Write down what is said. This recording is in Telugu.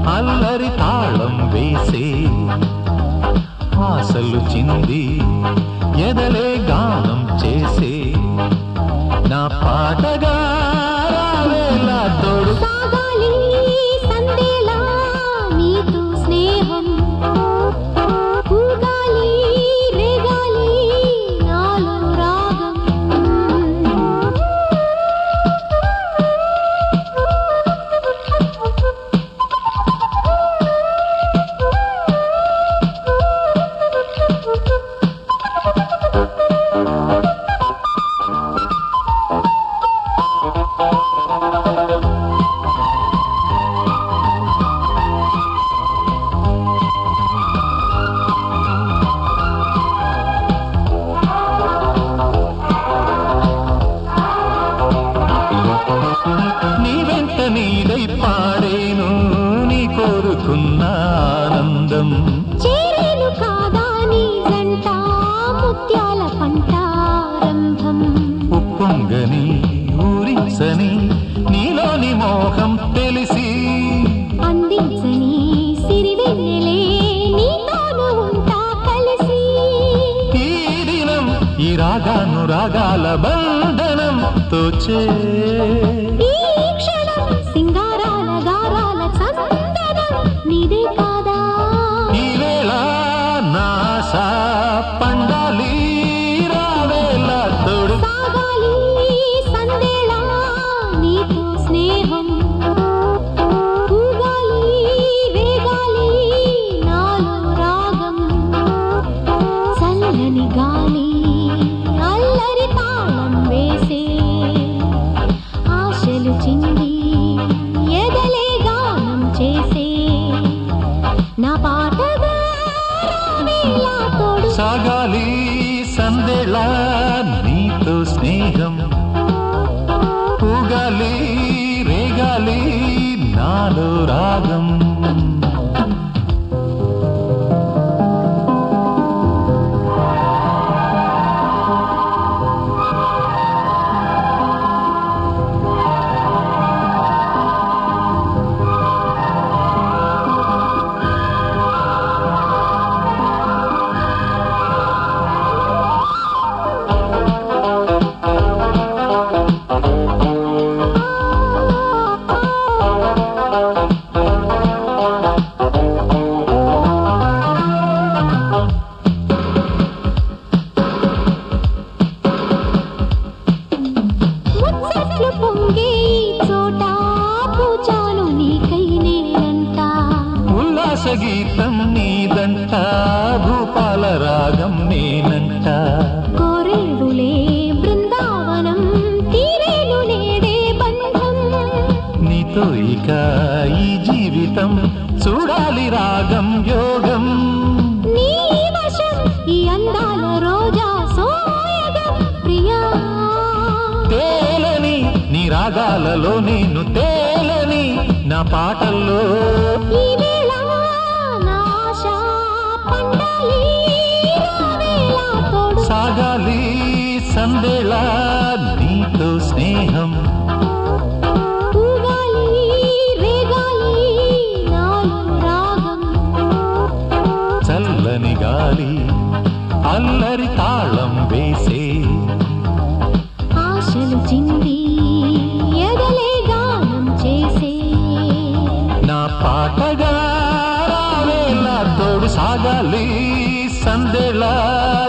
అల్లరి తాళం వేసే ఆశలు చింది ఎదలే గానం చేసే నా పాటగా రావేలా తోడు సాగాలి సందేలా నీతో స్నేహం ఊగాలి రేగాలి నాలో రాగం నీ వెంట నీడై పాడేను నీ కోరుకున్న ఆనందం చేరేను కాదా నీ జంట ముత్యాల పంటారంభం ఉప్పొంగని ఊరించని నీలోని మోహం తెలిసి అందించని సిరివెన్నెలే నీతోను ఉంటా కలిసి ఈ దినం ఈ రాగాను రాగాల బంధనం తోచే ఈ క్షణం సింగారాల గారాల చందనం నీదే కాదా ఈ వేళ నాశ పండాలి రావేళ తోడు సాగాలి సందేళా నీతో స్నేహం ఊగాలి రేగాలి నాలో రాగం చల్లని గాలి అల్లరి తాళం వేసే ఆశలు చింది ఎదలే గానం చేసే నా పాటగా రావేలా తోడు సాగాలి సందేళ నీతో స్నేహం పూగాలి రేగాలి నాలో రాగం ముచ్చట్లు పొంగే ఈ చోట పూజాను నీకై నేనంట ఉల్లాస గీతం నీదంట భూపాల రాగం నేనంట కోరేడులే బృందావనం తీరేను నేడే బంధం నీతో ఇక ఈ జీవితం చూడాలి రాగం యోగం నీ వశం ఈ అందాల రోజా సోయగం ప్రియా తేలని నీ రాగాలలో నేను తేలని నా పాటల్లో ఈ వేళ నా ఆశ పండాలి రావేళ తోడు సాగాలి సందేళ నీతో స్నేహం ఊగాలి రేగాలి నాలో రాగం చల్లని గాలి అల్లరి తాళం వేసే ఆశలు చింది ఎదలే గానం చేసే నా పాటగా రావేలా తోడు సాగాలి సందేళ